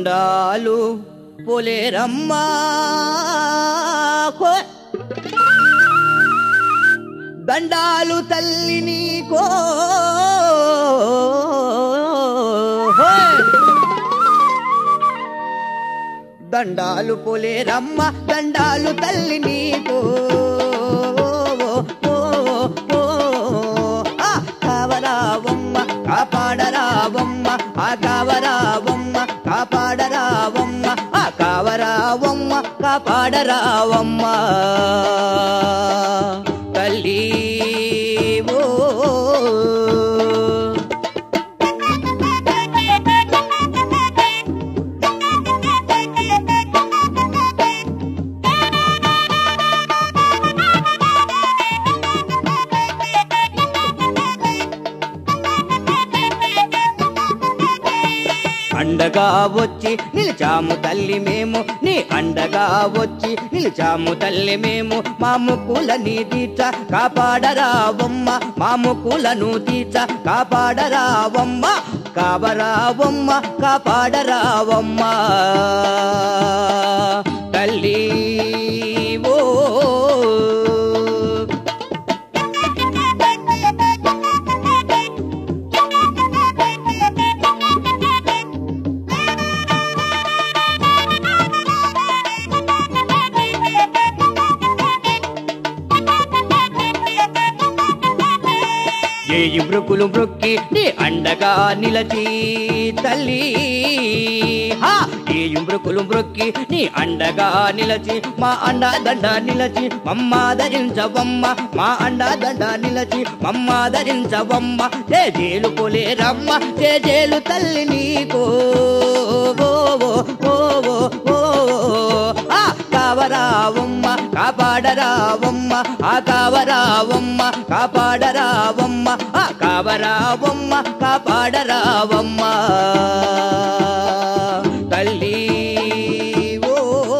దండాలు పొలేరమ్మా కో దండాలు తల్లి నీకో దండాలు పొలేరమ్మ దండాలు తల్లి నీకో ఆ కావరావమ్మ కాపాడరావమ్మ ఆ కావరావమ్మ కాపాడరావమ్మ ఆ కావరావమ్మ కాపాడరావమ్మ తల్లి ఓ అండగా వచ్చి నిలిచాము తల్లి మేము నీ అండగా వచ్చి నిలిచాము తల్లి మేము మా ముక్కులని తీర్చ కాపాడరావమ్మ మా ముక్కులను తీర్చ కాపాడరావమ్మ కావరావమ్మ కాపాడరావమ్మ తల్లి ఓ ఏయి మృకులు మృక్కి నీ అండగా నిలచి తల్లి హా ఏయి మృకులు మృక్కి నీ అండగా నిలచి మా అండ దండ నిలచి మమ్మాదరించవమ్మ మా అండ దండ నిలచి మమ్మాదరించవమ్మ జేజేలు పొలేరమ్మ జేజేలు తల్లి నీకో ఓ ఓ ఓ ఓ ఓ ఆ కావరావమ్మ కాపాడరావమ్మ ఆ కావరావమ్మ కాపాడరావమ్మ ఆ కావరావమ్మ కాపాడరావమ్మ తల్లి ఓ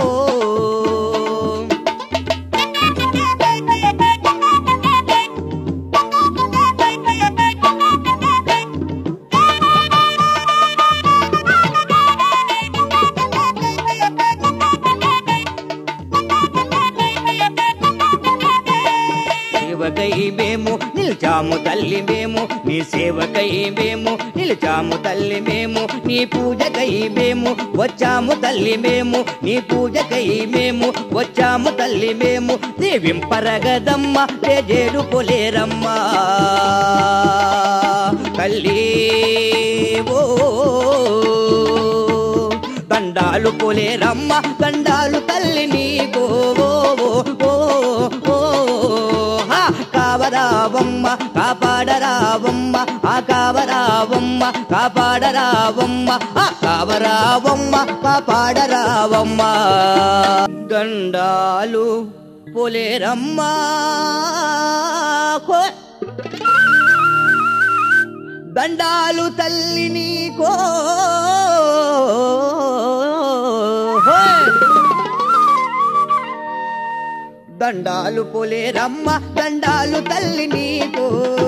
సేవకై మేము నిలిచాము తల్లి మేము నీ సేవకై మేము నిలిచాము తల్లి మేము నీ పూజకై మేము వచ్చాము తల్లి మేము నీ పూజకై మేము వచ్చాము తల్లి మేము దేవింపరగదమ్మ తేజేరు పొలేరమ్మ తల్లి ఓ దండాలు పొలేరమ్మ దండాలు తల్లి నీకో ఓ ఓ ఓ హా కావరావమ్మ కాపాడరావమ్మ ఆ కావరావమ్మ కాపాడరావమ్మ ఆ కావరావమ్మ కాపాడరావమ్మ దండాలు పొలేరమ్మ కో దండాలు తల్లి నీకో దండాలు పొలేరమ్మ దండాలు తల్లి నీకో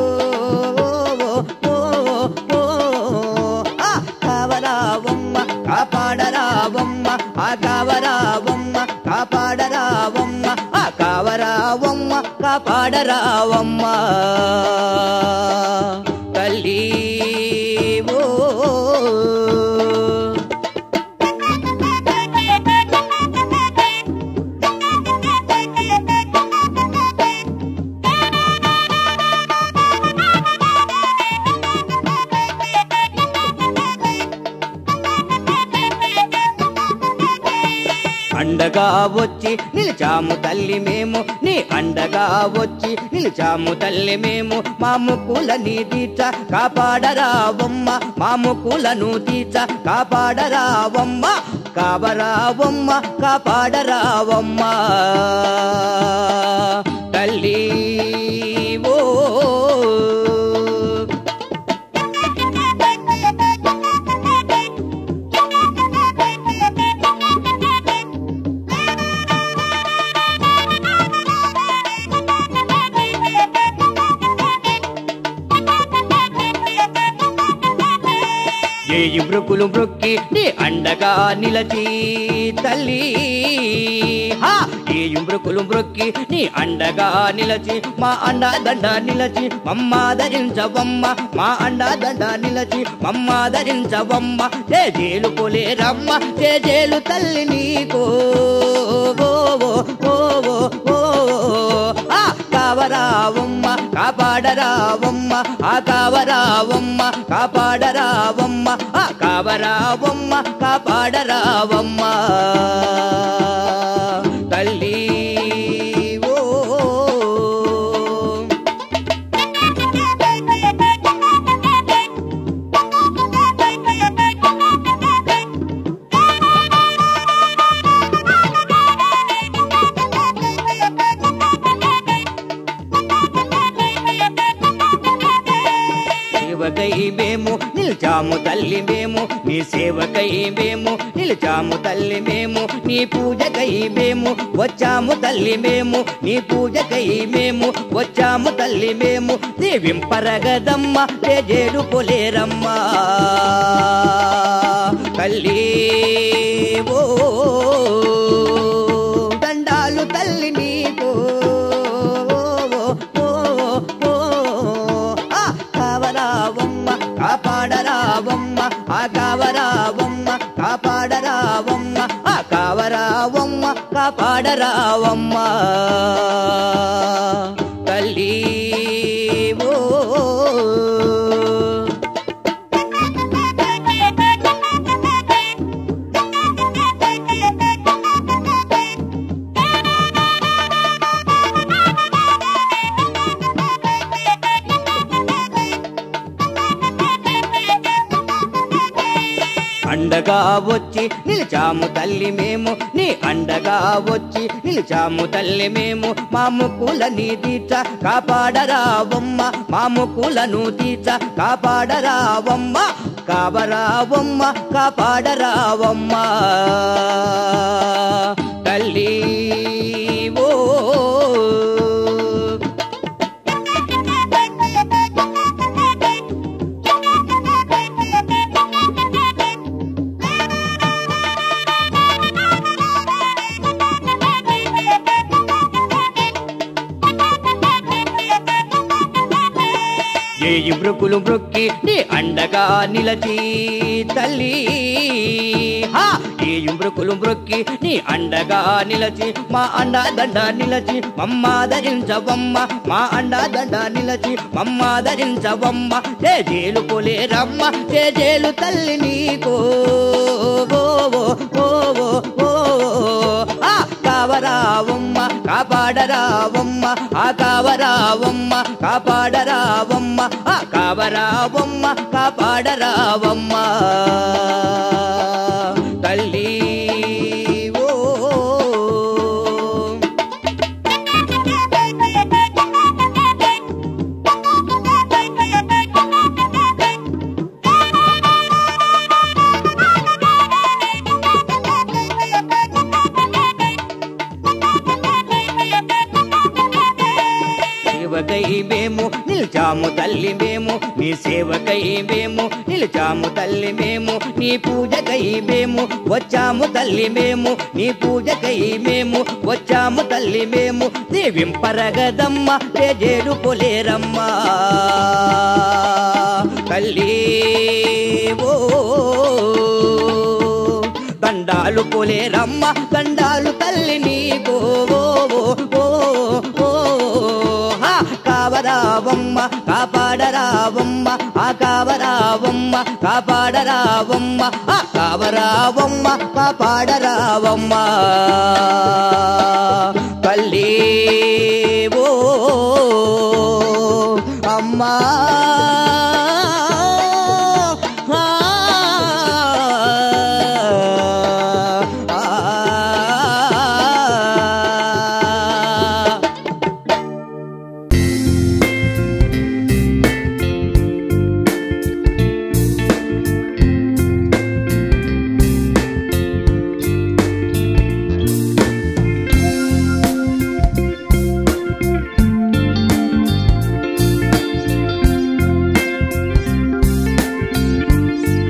ఆ కావరావమ్మ కాపాడరావమ్మ ఆ కావరావమ్మ కాపాడరావమ్మ ఆ కావరావమ్మ కాపాడరావమ్మ తల్లి ఓ అండగా వచ్చి నిలిచాము తల్లి మేము నీ అండగా వచ్చి నిలిచాము తల్లి మేము మా ముక్కులని తీర్చ కాపాడరావమ్మ మా ముక్కులను తీర్చ కాపాడరావమ్మ కావరావమ్మ కాపాడరావమ్మ తల్లి ఓ ఏయి మృకులు మృక్కి నీ అండగా నిలచి తల్లి హా ఏయి మృకులు మృక్కి నీ అండగా నిలచి మా అండ దండ నిలచి మమ్మాదరించవమ్మ మా అండ దండ నిలచి మమ్మాదరించవమ్మ జేజేలు పొలేరమ్మ జేజేలు తల్లి నీకో ఓ ఓ ఓ ఓ ఓ ఆ కావరావమ్మ కాపాడరావమ్మ ఆ కావరావమ్మ కాపాడరావమ్మ ఆ కావరావమ్మ కాపాడరావమ్మ తల్లి ఓ సేవకై మేము నిలిచాము తల్లి మేము నీ సేవకై మేము నిలిచాము తల్లి మేము నీ పూజకై మేము వచ్చాము తల్లి మేము నీ పూజకై మేము వచ్చాము తల్లి మేము దీవింపరగదమ్మ తేజేడు పొలేరమ్మ తల్లి ఓ దండాలు తల్లి నీకు ఓ, ఓ, ఓ, ఆ కావరావమ్మ కాపాడరావమ్మ ఆ కావరావమ్మ కాపాడరావమ్మ ఆ కావరావమ్మ కాపాడరావమ్మ తల్లి ఓ అండగా వచ్చి నిలిచాము తల్లి మేము నీ అండగా వచ్చి నిలిచాము తల్లి మేము మా ముక్కులని తీర్చ కాపాడరావమ్మ మా ముక్కులను తీర్చ కాపాడరావమ్మ కావరావమ్మ కాపాడరావమ్మ తల్లి ఓ ఏయి మృకులు మృక్కి నీ అండగా నిలచి తల్లి హా ఏయి మృకులు మృక్కి నీ అండగా నిలచి మా అండ దండ నిలచి మమ్మాదరించవమ్మ మా అండ దండ నిలచి మమ్మాదరించవమ్మ జేజేలు పొలేరమ్మ జేజేలు తల్లి నీకో ఓ ఓ ఓ ఓ ఓ ఆ కావరావమ్మ కాపాడరావమ్మ ఆ కావరావమ్మ కాపాడరావమ్మ ఆ కావరావమ్మ కాపాడరావమ్మ తల్లి ఓ సేవకై మేము నిలిచాము తల్లి మేము నీ సేవకై మేము నిలిచాము తల్లి మేము నీ పూజకై మేము వచ్చాము తల్లి మేము నీ పూజకై మేము వచ్చాము తల్లి మేము దీవింపరగదమ్మ తేజేడు పొలేరమ్మ తల్లి ఓ దండాలు పొలేరమ్మ దండాలు తల్లి నీకో ఓ ఓ ఓ హా కావరావమ్మ కాపాడరావమ్మ ఆ కావరావమ్మ కాపాడరావమ్మ ఆ కావరావమ్మ కాపాడరావమ్మ